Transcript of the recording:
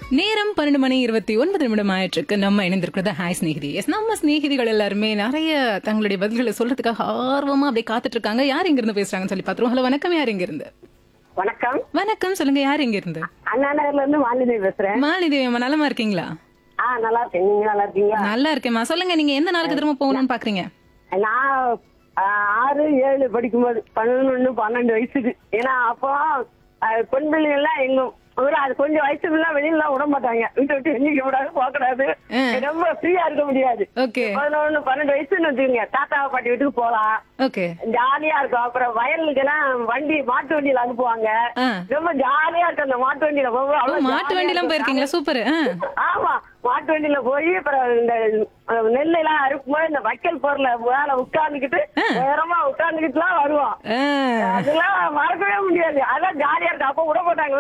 நேரம் பன்னெண்டு மணி இருபத்தி ஒன்பது நிமிடம் ஆயிட்டிருக்கு நம்ம இணைந்திருக்கிறது ஹாய் ஸ்நேகிதி எஸ் நம்ம ஸ்நேகிதிகள் எல்லாருமே நிறைய தங்களுடைய பதில்களை சொல்றதுக்காக ஆர்வமா அப்படியே காத்துட்டு இருக்காங்க யார் இங்க இருந்து பேசுறாங்கன்னு சொல்லி பாத்துருவோம் ஹலோ வணக்கம் யார் இங்க இருந்து வணக்கம் வணக்கம் சொல்லுங்க யார் இங்க இருந்து அண்ணா நகர்ல இருந்து மாலினி பேசுறேன் மாலிதேவி அம்மா நலமா இருக்கீங்களா ஆ நல்லா இருக்கேன் நீங்க நல்லா இருக்கீங்களா நல்லா இருக்கேம்மா சொல்லுங்க நீங்க எந்த நாளுக்கு திரும்ப போகணும்னு பாக்குறீங்க நான் ஆ, ஆறு ஏழு படிக்கும்போது பதினொன்னு பன்னெண்டு வயசுக்கு ஏன்னா அப்போ ஆ, பெண் பிள்ளைங்க எல்லாம் எங்க ஊர்ல அது கொஞ்சம் வயசுக்குள்ள வெளியில விட மாட்டாங்க வீட்டை விட்டு எண்ணிக்க கூடாது போக கூடாது ஆ. ரொம்ப ஃப்ரீயா இருக்க முடியாது ஓகே பதினொன்னு பன்னெண்டு வயசுன்னு வச்சுக்கோங்க தாத்தா பாட்டி வீட்டுக்கு போலாம் ஓகே ஜாலியா இருக்கும் அப்புறம் வயலுக்கெல்லாம் வண்டி மாட்டு வண்டியில அனுப்புவாங்க ஆ. ரொம்ப ஜாலியா இருக்கும் அந்த மாட்டு வண்டியில போகும்போது ஓ அவ்வளவு மாட்டு ஜாலியா வண்டிலாம் இருக்கும். போயிருக்கீங்களா சூப்பர் ஆமா மாட்டு வண்டியில போய் அப்புறம் இந்த அஹ், நெல் எல்லாம் அறுக்கும்போது இந்த வைக்கல் பொருளை மேல உட்கார்ந்துக்கிட்டு நேரமா உட்கார்ந்துக்கிட்டு எல்லாம் வருவோம் அதெல்லாம் மறக்கவே முடியாது அதான் ஜாலியா இருக்கு அப்ப விட மாட்டாங்க